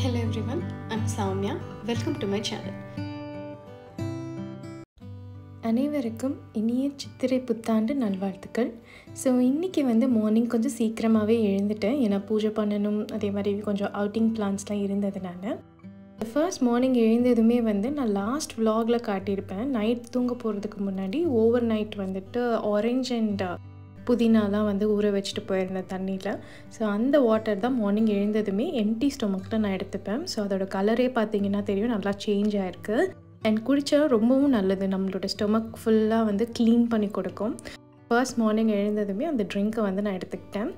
Hello everyone, I'm Soumya. Welcome to my channel. அனைவருக்கும் இனிய சித்திரை புத்தாண்டு நல்வாழ்த்துக்கள் ஸோ இன்றைக்கி வந்து மார்னிங் கொஞ்சம் சீக்கிரமாகவே எழுந்துட்டேன் ஏன்னா பூஜை பண்ணணும் அதே மாதிரி கொஞ்சம் அவுட்டிங் பிளான்ஸ்லாம் இருந்ததுனால ஃபர்ஸ்ட் மார்னிங் எழுந்ததுமே வந்து நான் லாஸ்ட் vlogல காட்டியிருப்பேன் நைட் தூங்க போகிறதுக்கு முன்னாடி ஓவர் நைட் வந்துட்டு ஆரஞ்ச் அண்ட் புதினாலாம் வந்து ஊற வச்சுட்டு போயிருந்தேன் தண்ணியில் ஸோ அந்த வாட்டர் தான் மார்னிங் எழுந்ததுமே எம்டி ஸ்டொமக்கில் நான் எடுத்துப்பேன் ஸோ அதோட கலரே பார்த்தீங்கன்னா தெரியும் நல்லா சேஞ்ச் ஆகிருக்கு அண்ட் குடித்தா ரொம்பவும் நல்லது நம்மளோட ஸ்டொமக் ஃபுல்லாக வந்து க்ளீன் பண்ணி கொடுக்கும் ஃபர்ஸ்ட் மார்னிங் எழுந்ததுமே அந்த ட்ரிங்க்கை வந்து நான் எடுத்துக்கிட்டேன்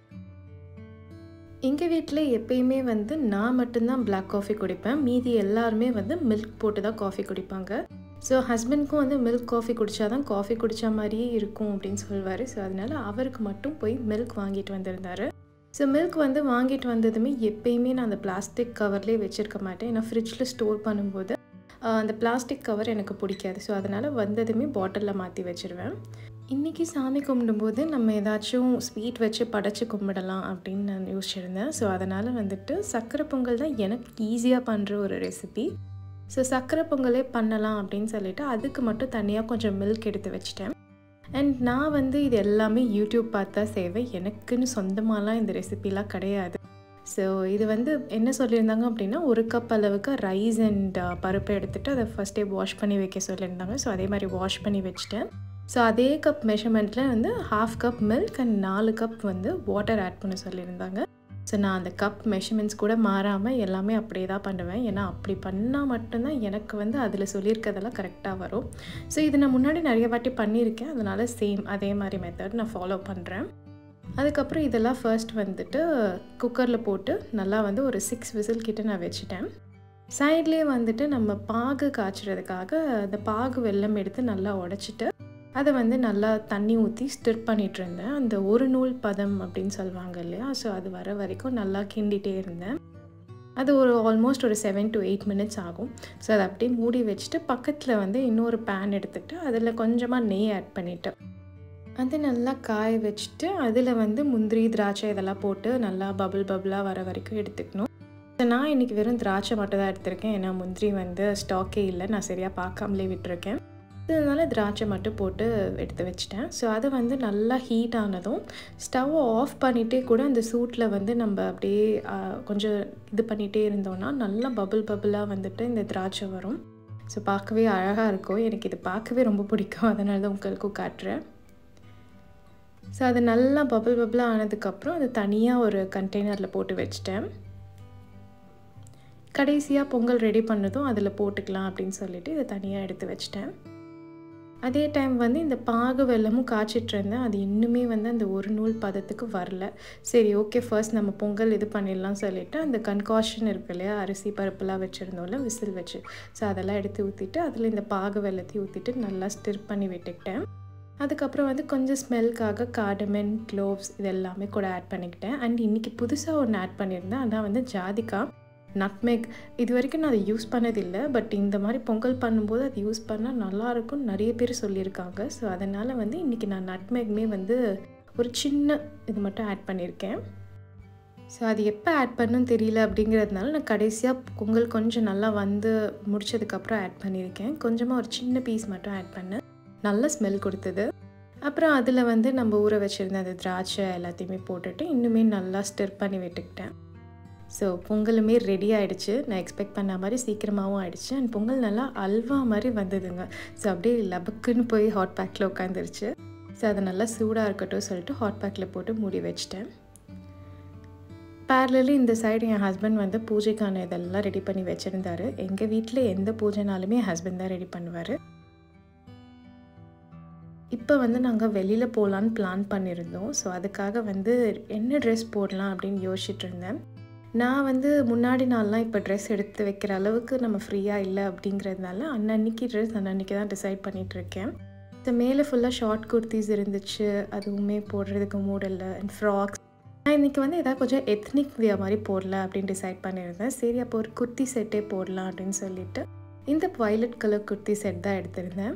எங்கள் வீட்டில் எப்பயுமே வந்து நான் மட்டும்தான் பிளாக் காஃபி குடிப்பேன் மீதி எல்லாருமே வந்து மில்க் போட்டு தான் காஃபி குடிப்பாங்க ஸோ ஹஸ்பண்ட்க்கும் வந்து மில்க் காஃபி குடித்தா தான் காஃபி குடித்த மாதிரியே இருக்கும் அப்படின்னு சொல்லுவார் ஸோ அதனால் அவருக்கு மட்டும் போய் மில்க் வாங்கிட்டு வந்திருந்தாரு ஸோ மில்க் வந்து வாங்கிட்டு வந்ததுமே எப்பயுமே நான் அந்த பிளாஸ்டிக் கவர்லேயே வச்சுருக்க மாட்டேன் ஏன்னா ஃப்ரிட்ஜில் ஸ்டோர் பண்ணும்போது ஆஹ், அந்த பிளாஸ்டிக் கவர் எனக்கு பிடிக்காது ஸோ அதனால் வந்ததுமே பாட்டிலில் மாற்றி வச்சுருவேன் இன்றைக்கி சாமி கும்பிடும்போது நம்ம ஏதாச்சும் ஸ்வீட் வச்சு படைச்சு கும்பிடலாம் அப்படின்னு நான் யோசிச்சிருந்தேன் ஸோ அதனால் வந்துட்டு சர்க்கரை பொங்கல் தான் எனக்கு ஈஸியாக பண்ணுற ஒரு ரெசிபி ஸோ சர்க்கரை பொங்கலே பண்ணலாம் அப்படின்னு சொல்லிட்டு அதுக்கு மட்டும் தனியாக கொஞ்சம் மில்க் எடுத்து வச்சிட்டேன் அண்ட் நான் வந்து இது எல்லாமே யூடியூப் பார்த்தா செய்வேன் எனக்குன்னு சொந்தமாலாம் இந்த ரெசிபிலாம் கிடையாது ஸோ இது வந்து என்ன சொல்லியிருந்தாங்க அப்படின்னா ஒரு கப் அளவுக்கு ரைஸ் அண்ட் பருப்பை எடுத்துகிட்டு அதை ஃபஸ்ட்டே வாஷ் பண்ணி வைக்க சொல்லியிருந்தாங்க ஸோ அதே மாதிரி வாஷ் பண்ணி வச்சுட்டேன் ஸோ அதே கப் மெஷர்மெண்ட்டில் வந்து ஹாஃப் கப் மில்க் அண்ட் நாலு கப் வந்து வாட்டர் ஆட் பண்ண சொல்லியிருந்தாங்க ஸோ நான் அந்த கப் மெஷர்மெண்ட்ஸ் கூட மாறாமல் எல்லாமே அப்படியே தான் பண்ணுவேன் ஏன்னா அப்படி பண்ணால் மட்டும்தான் எனக்கு வந்து அதில் சொல்லியிருக்கதெல்லாம் கரெக்டாக வரும் ஸோ இது நான் முன்னாடி நிறைய வாட்டி பண்ணியிருக்கேன் அதனால் சேம் அதே மாதிரி மெத்தட் நான் ஃபாலோ பண்ணுறேன் அதுக்கப்புறம் இதெல்லாம் ஃபர்ஸ்ட் வந்துட்டு குக்கரில் போட்டு நல்லா வந்து ஒரு சிக்ஸ் விசில் கிட்ட நான் வச்சுட்டேன் சைட்லேயே வந்துட்டு நம்ம பாகு காய்ச்சறதுக்காக அந்த பாகு வெல்லம் எடுத்து நல்லா உடச்சிட்டு அதை வந்து நல்லா தண்ணி ஊற்றி ஸ்டிர் பண்ணிட்டு இருந்தேன் அந்த ஒரு நூல் பதம் அப்படின்னு சொல்லுவாங்க இல்லையா ஸோ அது வர வரைக்கும் நல்லா கிண்டிகிட்டே இருந்தேன் அது ஒரு ஆல்மோஸ்ட் ஒரு செவன் டு எயிட் மினிட்ஸ் ஆகும் ஸோ அதை அப்படியே மூடி வச்சுட்டு பக்கத்தில் வந்து இன்னொரு பேன் எடுத்துகிட்டு அதில் கொஞ்சமாக நெய் ஆட் பண்ணிவிட்டு அது நல்லா காய வச்சுட்டு அதில் வந்து முந்திரி திராட்சை இதெல்லாம் போட்டு நல்லா பபுள் பபுளாக வர வரைக்கும் எடுத்துக்கணும் So, நான் இன்றைக்கி வெறும் திராட்சை மட்டும் தான் எடுத்திருக்கேன் ஏன்னா முந்திரி வந்து ஸ்டாக்கே இல்லை நான் சரியாக பார்க்காமலே விட்டுருக்கேன் அதனால திராட்சை மட்டும் போட்டு எடுத்து வச்சிட்டேன் ஸோ அது வந்து நல்லா ஹீட் ஆனதும் ஸ்டவ்வை ஆஃப் பண்ணிகிட்டே கூட அந்த சூட்டில் வந்து நம்ம அப்படியே ஆ, கொஞ்சம் இது பண்ணிகிட்டே இருந்தோம்னா நல்லா பபுள் பபுளாக வந்துட்டு இந்த திராட்சை வரும் ஸோ பார்க்கவே அழகாக இருக்கும் எனக்கு இது பார்க்கவே ரொம்ப பிடிக்கும் அதனால தான் உங்களுக்கும் காட்டுறேன் ஸோ அது நல்லா பபுள் பபுளாக ஆனதுக்கப்புறம் அது தனியாக ஒரு கண்டெய்னரில் போட்டு வச்சிட்டேன் கடைசியாக பொங்கல் ரெடி பண்ணதும் அதில் போட்டுக்கலாம் அப்படின்னு சொல்லிட்டு இதை தனியாக எடுத்து வச்சிட்டேன் அதே டைம் வந்து இந்த பாகு வெல்லமும் காய்ச்சிட்டு இருந்தேன் அது இன்னுமே வந்து அந்த ஒரு நூல் பதத்துக்கு வரல சரி ஓகே ஃபர்ஸ்ட் நம்ம பொங்கல் இது பண்ணிடலாம் சொல்லிட்டு அந்த கன்காஷன் இருக்கு இல்லையா அரிசி பருப்புலாம் வச்சுருந்தோம்ல விசில் வச்சு ஸோ அதெல்லாம் எடுத்து ஊற்றிட்டு அதில் இந்த பாகு வெல்லத்தையும் ஊற்றிட்டு நல்லா ஸ்டிர் பண்ணி விட்டுக்கிட்டேன் அதுக்கப்புறம் வந்து கொஞ்சம் ஸ்மெல்க்காக காடமென் க்ளோவ்ஸ் இது எல்லாமே கூட ஆட் பண்ணிக்கிட்டேன் அண்ட் இன்றைக்கி புதுசாக ஒன்று ஆட் பண்ணியிருந்தேன் அதான் வந்து ஜாதிகா நட்மெக் இது வரைக்கும் நான் அதை யூஸ் பண்ணதில்லை பட் இந்த மாதிரி பொங்கல் பண்ணும்போது அது யூஸ் பண்ணால் நல்லாயிருக்கும்னு நிறைய பேர் சொல்லியிருக்காங்க ஸோ அதனால் வந்து இன்றைக்கி நான் நட்மெக்மே வந்து ஒரு சின்ன இது மட்டும் ஆட் பண்ணியிருக்கேன் ஸோ அது எப்போ ஆட் பண்ணணும்னு தெரியல அப்படிங்கிறதுனால நான் கடைசியாக பொங்கல் கொஞ்சம் நல்லா வந்து முடிச்சதுக்கப்புறம் ஆட் பண்ணியிருக்கேன் கொஞ்சமாக ஒரு சின்ன பீஸ் மட்டும் ஆட் பண்ணேன் நல்ல ஸ்மெல் கொடுத்தது அப்புறம் அதில் வந்து நம்ம ஊற வச்சுருந்த அந்த திராட்சை எல்லாத்தையுமே போட்டுட்டு இன்னுமே நல்லா ஸ்டிர் பண்ணி விட்டுக்கிட்டேன் ஸோ பொங்கலுமே ரெடி ஆயிடுச்சு நான் எக்ஸ்பெக்ட் பண்ண மாதிரி சீக்கிரமாகவும் ஆயிடுச்சு அண்ட் பொங்கல் நல்லா அல்வா மாதிரி வந்ததுங்க ஸோ அப்படியே லபக்குன்னு போய் ஹாட் பேக்கில் உட்காந்துருச்சு ஸோ அது நல்லா சூடாக இருக்கட்டும் சொல்லிட்டு ஹாட் பேக்கில் போட்டு மூடி வச்சிட்டேன் பேரலி இந்த சைடு என் ஹஸ்பண்ட் வந்து பூஜைக்கான இதெல்லாம் ரெடி பண்ணி வச்சுருந்தாரு எங்கள் வீட்டில் எந்த பூஜைனாலுமே என் ஹஸ்பண்ட் தான் ரெடி பண்ணுவார் இப்போ வந்து நாங்கள் வெளியில் போகலான்னு பிளான் பண்ணியிருந்தோம் ஸோ அதுக்காக வந்து என்ன ட்ரெஸ் போடலாம் அப்படின்னு யோசிச்சுட்டு இருந்தேன் நான் வந்து முன்னாடி நாள்லாம் இப்போ ட்ரெஸ் எடுத்து வைக்கிற அளவுக்கு நம்ம ஃப்ரீயாக இல்லை அப்படிங்கிறதுனால அன்னன்னைக்கு ட்ரெஸ் அன்னன்னைக்கு தான் டிசைட் பண்ணிகிட்ருக்கேன் இந்த மேலே ஃபுல்லாக ஷார்ட் குர்த்திஸ் இருந்துச்சு அதுவுமே போடுறதுக்கு மூடல அண்ட் ஃப்ராக்ஸ் நான் இன்றைக்கி வந்து எதாவது கொஞ்சம் எத்னிக் வியா மாதிரி போடல அப்படின்னு டிசைட் பண்ணியிருந்தேன் சரி அப்போ ஒரு குர்த்தி செட்டே போடலாம் அப்படின்னு சொல்லிட்டு இந்த வயலட் கலர் குர்த்தி செட் தான் எடுத்திருந்தேன்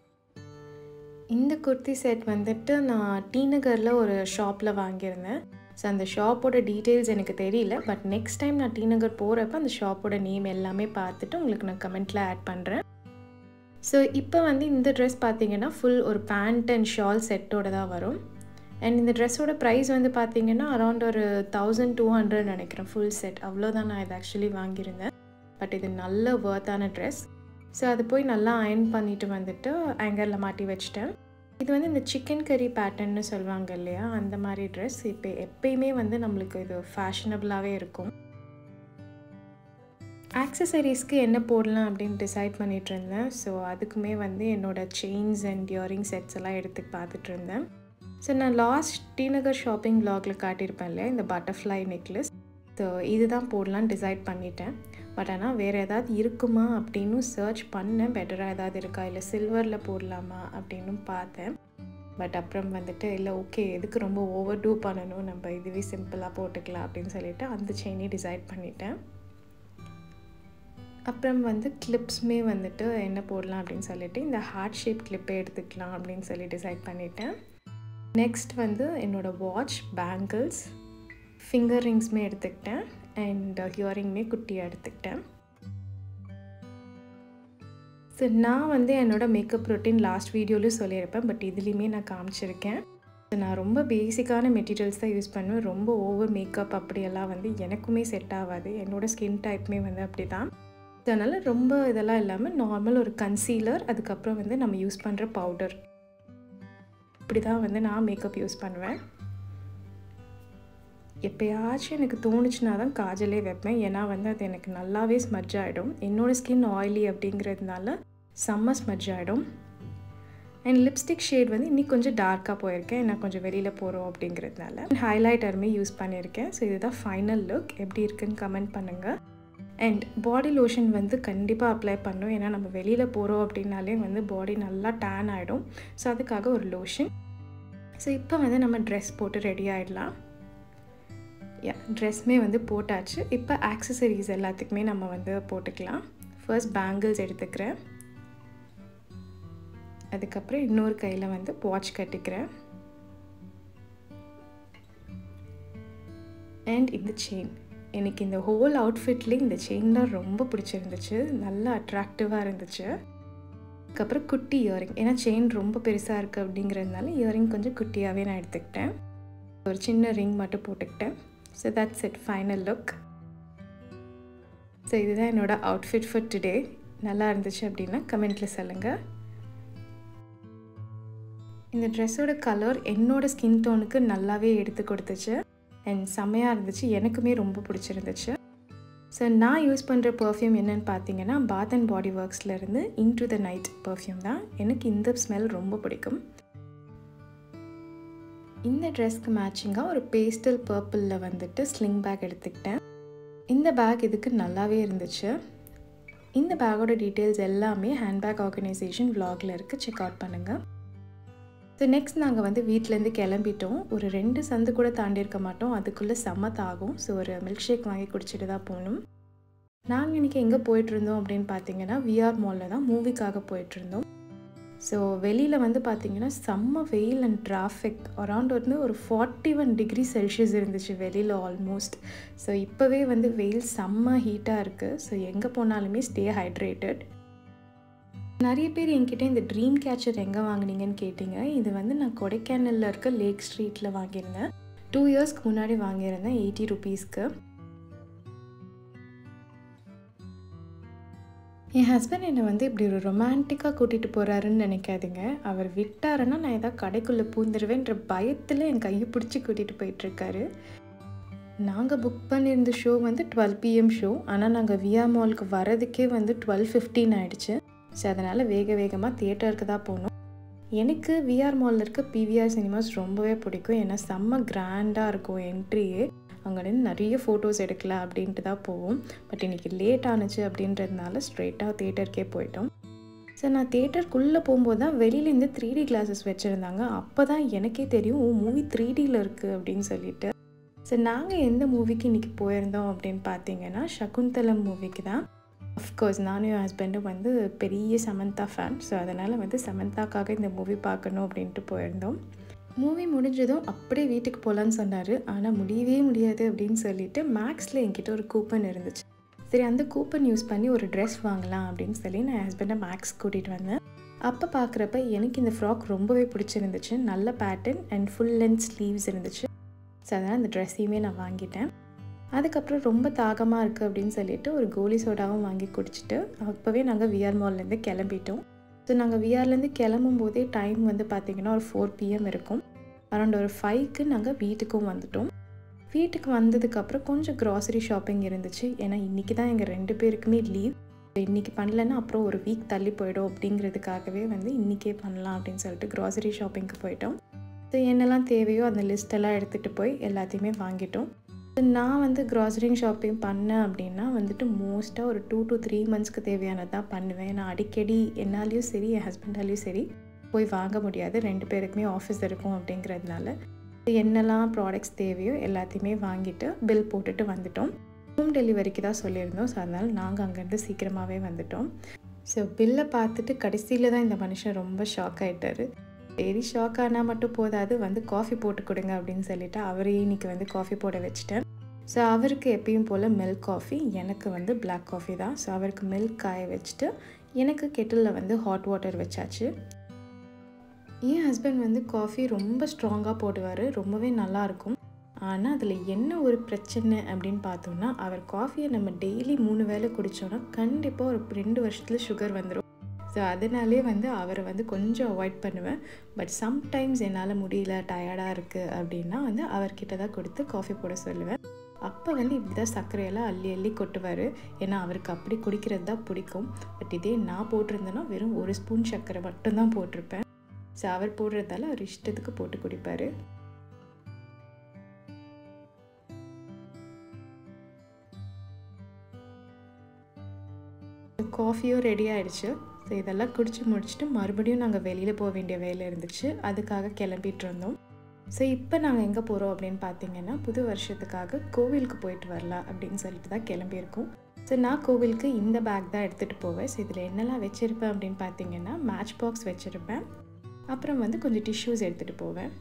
இந்த குர்த்தி செட் வந்துட்டு நான் டி நகரில் ஒரு ஷாப்பில் வாங்கியிருந்தேன் ஸோ அந்த ஷாப்போட டீட்டெயில்ஸ் எனக்கு தெரியல பட் நெக்ஸ்ட் டைம் நான் டி நகர் போகிறப்ப அந்த ஷாப்போட நேம் எல்லாமே பார்த்துட்டு உங்களுக்கு நான் கமெண்ட்டில் ஆட் பண்ணுறேன் ஸோ இப்போ வந்து இந்த ட்ரெஸ் பார்த்தீங்கன்னா ஃபுல் ஒரு பேண்ட் அண்ட் ஷால் செட்டோட தான் வரும் அண்ட் இந்த ட்ரெஸ்ஸோட ப்ரைஸ் வந்து பார்த்தீங்கன்னா அரௌண்ட் ஒரு தௌசண்ட் டூ ஹண்ட்ரட் நினைக்கிறேன் ஃபுல் செட் அவ்வளோதான் நான் இது ஆக்சுவலி வாங்கியிருந்தேன் பட் இது நல்ல ஒர்த்தான ட்ரெஸ் ஸோ அது போய் நல்லா அயன் பண்ணிட்டு வந்துட்டு ஆங்கரில் மாட்டி வச்சிட்டேன் இது வந்து இந்த சிக்கன் கறி பேட்டர்ன்னு சொல்லுவாங்க இல்லையா அந்த மாதிரி ட்ரெஸ் இப்போ எப்பயுமே வந்து நம்மளுக்கு இது ஃபேஷனபிளாகவே இருக்கும் ஆக்சசரிஸ்க்கு என்ன போடலாம் அப்படின்னு டிசைட் பண்ணிகிட்டு இருந்தேன் ஸோ அதுக்குமே வந்து என்னோடய செயின்ஸ் அண்ட் இயரிங் செட்ஸ் எல்லாம் எடுத்து பார்த்துட்டு இருந்தேன் ஸோ நான் லாஸ்ட் டிநகர் ஷாப்பிங் வ்ளாகில் காட்டியிருப்பேன் இல்லையா இந்த பட்டர்ஃப்ளை நெக்லஸ் ஸோ இதுதான் போடலான்னு டிசைட் பண்ணிட்டேன் பட் ஆனால் வேறு ஏதாவது இருக்குமா அப்படின்னு சர்ச் பண்ணேன் பெட்டராக ஏதாவது இருக்கா இல்லை சில்வரில் போடலாமா அப்படின்னு பார்த்தேன் பட் அப்புறம் வந்துட்டு இல்லை ஓகே எதுக்கு ரொம்ப ஓவர் டூ பண்ணணும் நம்ம இதுவே சிம்பிளாக போட்டுக்கலாம் அப்படின்னு சொல்லிட்டு அந்த செயினே டிசைட் பண்ணிட்டேன் அப்புறம் வந்து கிளிப்ஸுமே வந்துட்டு என்ன போடலாம் அப்படின்னு சொல்லிட்டு இந்த ஹார்ட் ஷேப் கிளிப்பே எடுத்துக்கலாம் அப்படின்னு சொல்லி டிசைட் பண்ணிட்டேன் நெக்ஸ்ட் வந்து என்னோடய வாட்ச் பேங்கிள்ஸ் ஃபிங்கர் ரிங்ஸுமே எடுத்துக்கிட்டேன் அண்ட் ஹியரிங்குமே குட்டியாக எடுத்துக்கிட்டேன் ஸோ நான் வந்து என்னோடய மேக்கப் ரொட்டீன் லாஸ்ட் வீடியோலையும் சொல்லியிருப்பேன் பட் இதுலேயுமே நான் காமிச்சிருக்கேன் ஸோ நான் ரொம்ப பேசிக்கான மெட்டீரியல்ஸ் தான் யூஸ் பண்ணுவேன் ரொம்ப ஓவர் மேக்கப் அப்படியெல்லாம் வந்து எனக்குமே செட் ஆகாது என்னோடய ஸ்கின் டைப்புமே வந்து அப்படி தான் ஸோ அதனால் ரொம்ப இதெல்லாம் இல்லாமல் நார்மல் ஒரு கன்சீலர் அதுக்கப்புறம் வந்து நம்ம யூஸ் பண்ணுற பவுடர் இப்படி தான் வந்து நான் மேக்கப் யூஸ் பண்ணுவேன் எப்போயாச்சும் எனக்கு தோணுச்சுனா தான் காஜலே வைப்பேன் ஏன்னா வந்து அது எனக்கு நல்லாவே ஸ்மஜ் ஆகிடும் என்னோடய ஸ்கின் ஆயிலி அப்படிங்கிறதுனால செம்ம ஸ்மஜ் ஆகிடும் அண்ட் லிப்ஸ்டிக் ஷேட் வந்து இன்னி கொஞ்சம் டார்க்காக போயிருக்கேன் நான் கொஞ்சம் வெளியில் போகிறோம் அப்படிங்கிறதுனால ஹைலைட்டருமே யூஸ் பண்ணியிருக்கேன் ஸோ இதுதான் ஃபைனல் லுக் எப்படி இருக்குன்னு கமெண்ட் பண்ணுங்கள் அண்ட் பாடி லோஷன் வந்து கண்டிப்பாக அப்ளை பண்ணும் ஏன்னா நம்ம வெளியில் போகிறோம் அப்படின்னாலே வந்து பாடி நல்லா டேன் ஆகிடும் ஸோ அதுக்காக ஒரு லோஷன் ஸோ இப்போ வந்து நம்ம ட்ரெஸ் போட்டு ரெடி ஆகிடலாம் யா ட்ரெஸ்மே வந்து போட்டாச்சு இப்போ ஆக்சசரிஸ் எல்லாத்துக்குமே நம்ம வந்து போட்டுக்கலாம் ஃபர்ஸ்ட் பேங்கிள்ஸ் எடுத்துக்கிறேன் அதுக்கப்புறம் இன்னொரு கையில் வந்து வாட்ச் கட்டிக்கிறேன் அண்ட் இந்த செயின் எனக்கு இந்த ஹோல் அவுட்ஃபிட்லேயே இந்த செயின் தான் ரொம்ப பிடிச்சிருந்துச்சு நல்லா அட்ராக்டிவாக இருந்துச்சு அதுக்கப்புறம் குட்டி இயரிங் ஏன்னா செயின் ரொம்ப பெருசாக இருக்குது அப்படிங்கிறதுனால இயரிங் கொஞ்சம் குட்டியாகவே நான் எடுத்துக்கிட்டேன் ஒரு சின்ன ரிங் மட்டும் போட்டுக்கிட்டேன் so that's it final look so இதுதான் என்னோடய அவுட்ஃபிட் ஃபார் டுடே நல்லா இருந்துச்சு அப்படின்னா கமெண்ட்டில் சொல்லுங்கள் இந்த ட்ரெஸ்ஸோட கலர் என்னோடய ஸ்கின் டோனுக்கு நல்லாவே எடுத்து கொடுத்துச்சு அண்ட் செம்மையாக இருந்துச்சு எனக்குமே ரொம்ப பிடிச்சிருந்துச்சு ஸோ நான் யூஸ் பண்ணுற பர்ஃப்யூம் என்னென்னு பார்த்தீங்கன்னா பாத் அண்ட் பாடி ஒர்க்ஸ்லேருந்து into the night perfume தான் எனக்கு இந்த ஸ்மெல் ரொம்ப பிடிக்கும் இந்த ட்ரெஸ்க்கு மேட்சிங்காக ஒரு பேஸ்டல் பர்பிளில் வந்துட்டு ஸ்லிங் பேக் எடுத்துக்கிட்டேன் இந்த பேக் இதுக்கு நல்லாவே இருந்துச்சு இந்த பேக்கோட டீட்டெயில்ஸ் எல்லாமே ஹேண்ட்பேக் ஆர்கனைசேஷன் விலாகில் இருக்குது செக் அவுட் பண்ணுங்கள் ஸோ நெக்ஸ்ட் நாங்கள் வந்து வீட்டிலேருந்து கிளம்பிட்டோம் ஒரு ரெண்டு சந்து கூட தாண்டி இருக்க மாட்டோம் அதுக்குள்ளே செம்மத் ஆகும் ஸோ ஒரு மில்க் ஷேக் வாங்கி குடிச்சிட்டு தான் போகணும் நாங்கள் இன்றைக்கி எங்கே போயிட்டுருந்தோம் அப்படின்னு பார்த்தீங்கன்னா விஆர் மாலில் தான் மூவிக்காக போயிட்டுருந்தோம் ஸோ வெளியில் வந்து பார்த்திங்கன்னா செம்ம வெயில் அண்ட் டிராஃபிக் அரவுண்ட் வந்து ஒரு ஃபார்ட்டி ஒன் டிகிரி செல்சியஸ் இருந்துச்சு வெளியில் ஆல்மோஸ்ட் ஸோ இப்போவே வந்து வெயில் செம்ம ஹீட்டாக இருக்குது ஸோ எங்கே போனாலுமே ஸ்டே ஹைட்ரேட்டட் நிறைய பேர் என்கிட்ட இந்த ட்ரீம் கேச்சர் எங்கே வாங்கினீங்கன்னு கேட்டிங்க இது வந்து நான் கொடைக்கானலில் இருக்க லேக் ஸ்ட்ரீட்டில் வாங்கியிருந்தேன் டூ இயர்ஸ்க்கு முன்னாடி வாங்கியிருந்தேன் எயிட்டி ருபீஸ்க்கு என் ஹஸ்பண்ட் என்னை வந்து இப்படி ஒரு ரொமான்டிக்காக கூட்டிகிட்டு போகிறாருன்னு நினைக்காதீங்க அவர் விட்டாருன்னா நான் ஏதாவது கடைக்குள்ளே பூந்துருவேன்ற பயத்தில் என் கையை பிடிச்சி கூட்டிகிட்டு போயிட்டுருக்காரு நாங்கள் புக் பண்ணியிருந்த ஷோ வந்து டுவெல் பிஎம் ஷோ ஆனால் நாங்கள் விஆ மாலுக்கு வரதுக்கே வந்து டுவெல் ஃபிஃப்டீன் ஆகிடுச்சு ஸோ அதனால் வேக வேகமாக தியேட்டருக்கு தான் போனோம் எனக்கு விஆர் மாலில் இருக்க பிவிஆர் சினிமாஸ் ரொம்பவே பிடிக்கும் ஏன்னா செம்ம கிராண்டாக இருக்கும் என்ட்ரியே அங்கே நின்று நிறைய ஃபோட்டோஸ் எடுக்கலாம் அப்படின்ட்டு தான் போவோம் பட் இன்றைக்கி லேட் ஆனுச்சு அப்படின்றதுனால ஸ்ட்ரெயிட்டாக தேட்டருக்கே போயிட்டோம் ஸோ நான் தேட்டருக்குள்ளே போகும்போது தான் வெளியிலேருந்து த்ரீ டி கிளாஸஸ் வச்சுருந்தாங்க அப்போ தான் எனக்கே தெரியும் ஓ மூவி த்ரீ டியில் இருக்குது அப்படின்னு சொல்லிட்டு ஸோ நாங்கள் எந்த மூவிக்கு இன்றைக்கி போயிருந்தோம் அப்படின்னு பார்த்தீங்கன்னா சகுந்தலம் மூவிக்கு தான் அஃப்கோர்ஸ் நானும் என் ஹஸ்பண்டும் வந்து பெரிய சமந்தா ஃபேன் ஸோ அதனால் வந்து சமந்தாக்காக இந்த மூவி பார்க்கணும் அப்படின்ட்டு போயிருந்தோம் மூவி முடிஞ்சதும் அப்படியே வீட்டுக்கு போகலான்னு சொன்னார் ஆனால் முடியவே முடியாது அப்படின்னு சொல்லிட்டு மேக்ஸில் என்கிட்ட ஒரு கூப்பன் இருந்துச்சு சரி அந்த கூப்பன் யூஸ் பண்ணி ஒரு ட்ரெஸ் வாங்கலாம் அப்படின்னு சொல்லி நான் ஹஸ்பண்டை மேக்ஸ் கூட்டிகிட்டு வந்தேன் அப்போ பார்க்குறப்ப எனக்கு இந்த ஃப்ராக் ரொம்பவே பிடிச்சிருந்துச்சு நல்ல pattern and full length sleeves இருந்துச்சு ஸோ அதனால் அந்த ட்ரெஸ்ஸையுமே நான் வாங்கிட்டேன் அதுக்கப்புறம் ரொம்ப தாகமாக இருக்குது அப்படின்னு சொல்லிட்டு ஒரு கோலி சோடாவும் வாங்கி குடிச்சிட்டு அப்போவே நாங்கள் விஆர் மால்லேருந்து கிளம்பிட்டோம் ஸோ நாங்கள் விஆர்லேருந்து கிளம்பும் போதே டைம் வந்து பார்த்திங்கன்னா ஒரு ஃபோர் பிஎம் இருக்கும் அரௌண்ட் ஒரு ஃபைவ்க்கு நாங்கள் வீட்டுக்கும் வந்துட்டோம் வீட்டுக்கு வந்ததுக்கப்புறம் கொஞ்சம் க்ராசரி ஷாப்பிங் இருந்துச்சு ஏன்னா இன்றைக்கி தான் எங்கள் ரெண்டு பேருக்குமே லீவ் இன்றைக்கி பண்ணலன்னா அப்புறம் ஒரு வீக் தள்ளி போயிடும் அப்படிங்கிறதுக்காகவே வந்து இன்றைக்கே பண்ணலாம் அப்படின்னு சொல்லிட்டு க்ராசரி ஷாப்பிங்க்கு போயிட்டோம் ஸோ என்னெல்லாம் தேவையோ அந்த லிஸ்ட்டெல்லாம் எடுத்துகிட்டு போய் எல்லாத்தையுமே வாங்கிட்டோம் ஸோ நான் வந்து க்ராசரி ஷாப்பிங் பண்ணேன் அப்படின்னா வந்துட்டு மோஸ்ட்டாக ஒரு டூ டு த்ரீ மந்த்ஸ்க்கு தேவையானது தான் பண்ணுவேன் நான் அடிக்கடி என்னாலையும் சரி என் ஹஸ்பண்டாலையும் சரி போய் வாங்க முடியாது ரெண்டு பேருக்குமே ஆஃபீஸ் இருக்கும் அப்படிங்கிறதுனால என்னெல்லாம் ப்ராடக்ட்ஸ் தேவையோ எல்லாத்தையுமே வாங்கிட்டு பில் போட்டுட்டு வந்துட்டோம் ஹோம் டெலிவரிக்கு தான் சொல்லியிருந்தோம் ஸோ அதனால் நாங்கள் அங்கேருந்து சீக்கிரமாகவே வந்துட்டோம் ஸோ பில்லை பார்த்துட்டு கடைசியில் தான் இந்த மனுஷன் ரொம்ப ஷாக் ஆகிட்டார் சரி ஷாக் ஆனால் மட்டும் போதாது வந்து காஃபி போட்டு கொடுங்க அப்படின்னு சொல்லிட்டு அவரையே இன்றைக்கி வந்து காஃபி போட வச்சுட்டேன் ஸோ அவருக்கு எப்பயும் போல் மில்க் காஃபி எனக்கு வந்து பிளாக் காஃபி தான் ஸோ அவருக்கு மில்க் காய வச்சுட்டு எனக்கு கெட்டிலில் வந்து ஹாட் வாட்டர் வச்சாச்சு என் ஹஸ்பண்ட் வந்து காஃபி ரொம்ப ஸ்ட்ராங்காக போடுவார் ரொம்பவே நல்லாயிருக்கும் ஆனால் அதில் என்ன ஒரு பிரச்சனை அப்படின்னு பார்த்தோம்னா அவர் காஃபியை நம்ம டெய்லி மூணு வேளை குடித்தோன்னா கண்டிப்பாக ஒரு ரெண்டு வருஷத்தில் சுகர் வந்துடும் ஸோ அதனாலே வந்து அவரை வந்து கொஞ்சம் அவாய்ட் பண்ணுவேன் பட் சம்டைம்ஸ் என்னால் முடியல டயர்டாக இருக்குது அப்படின்னா வந்து அவர்கிட்ட தான் கொடுத்து காஃபி போட சொல்லுவேன் அப்போ வந்து இப்படி தான் சர்க்கரையெல்லாம் அள்ளி அள்ளி கொட்டுவார் ஏன்னா அவருக்கு அப்படி குடிக்கிறது தான் பிடிக்கும் பட் இதே நான் போட்டிருந்தேன்னா வெறும் ஒரு ஸ்பூன் சர்க்கரை மட்டும்தான் போட்டிருப்பேன் ஸோ அவர் போடுறதால அவர் இஷ்டத்துக்கு போட்டு குடிப்பார் காஃபியும் ரெடி ஆகிடுச்சு ஸோ இதெல்லாம் குடிச்சு முடிச்சுட்டு மறுபடியும் நாங்கள் வெளியில் போக வேண்டிய வேலை இருந்துச்சு அதுக்காக கிளம்பிட்டு இருந்தோம் ஸோ இப்போ நாங்கள் எங்கே போகிறோம் அப்படின்னு பார்த்தீங்கன்னா புது வருஷத்துக்காக கோவிலுக்கு போயிட்டு வரலாம் அப்படின்னு சொல்லிட்டு தான் கிளம்பியிருக்கோம் ஸோ நான் கோவிலுக்கு இந்த பேக் தான் எடுத்துகிட்டு போவேன் ஸோ இதில் என்னெல்லாம் வச்சுருப்பேன் அப்படின்னு பார்த்தீங்கன்னா மேட்ச் பாக்ஸ் வச்சுருப்பேன் அப்புறம் வந்து கொஞ்சம் டிஷ்யூஸ் எடுத்துகிட்டு போவேன்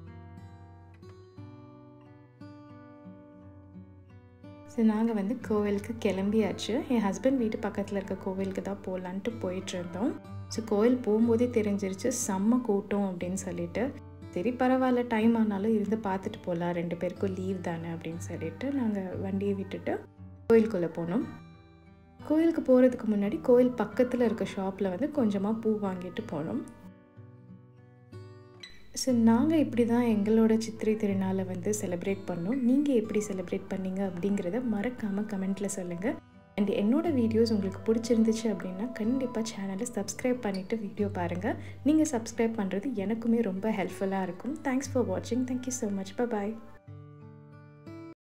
ஸோ நாங்கள் வந்து கோவிலுக்கு கிளம்பியாச்சு என் ஹஸ்பண்ட் வீட்டு பக்கத்தில் இருக்க கோவிலுக்கு தான் போகலான்ட்டு போயிட்டுருந்தோம் ஸோ கோவில் போகும்போதே தெரிஞ்சிருச்சு செம்ம கூட்டம் அப்படின்னு சொல்லிட்டு சரி பரவாயில்ல டைம் ஆனாலும் இருந்து பார்த்துட்டு போகலாம் ரெண்டு பேருக்கும் லீவ் தானே அப்படின்னு சொல்லிட்டு நாங்கள் வண்டியை விட்டுட்டு கோயிலுக்குள்ளே போனோம் கோயிலுக்கு போகிறதுக்கு முன்னாடி கோயில் பக்கத்தில் இருக்க ஷாப்பில் வந்து கொஞ்சமாக பூ வாங்கிட்டு போனோம் ஸோ நாங்கள் இப்படி தான் எங்களோட சித்திரை திருநாளை வந்து செலிப்ரேட் பண்ணோம் நீங்கள் எப்படி செலிப்ரேட் பண்ணீங்க அப்படிங்கிறத மறக்காமல் கமெண்ட்டில் சொல்லுங்கள் அண்ட் என்னோட வீடியோஸ் உங்களுக்கு பிடிச்சிருந்துச்சு அப்படின்னா கண்டிப்பாக சேனலை சப்ஸ்கிரைப் பண்ணிவிட்டு வீடியோ பாருங்கள் நீங்கள் சப்ஸ்கிரைப் பண்ணுறது எனக்குமே ரொம்ப ஹெல்ப்ஃபுல்லாக இருக்கும் தேங்க்ஸ் ஃபார் வாட்சிங் தேங்க்யூ ஸோ மச் பாய்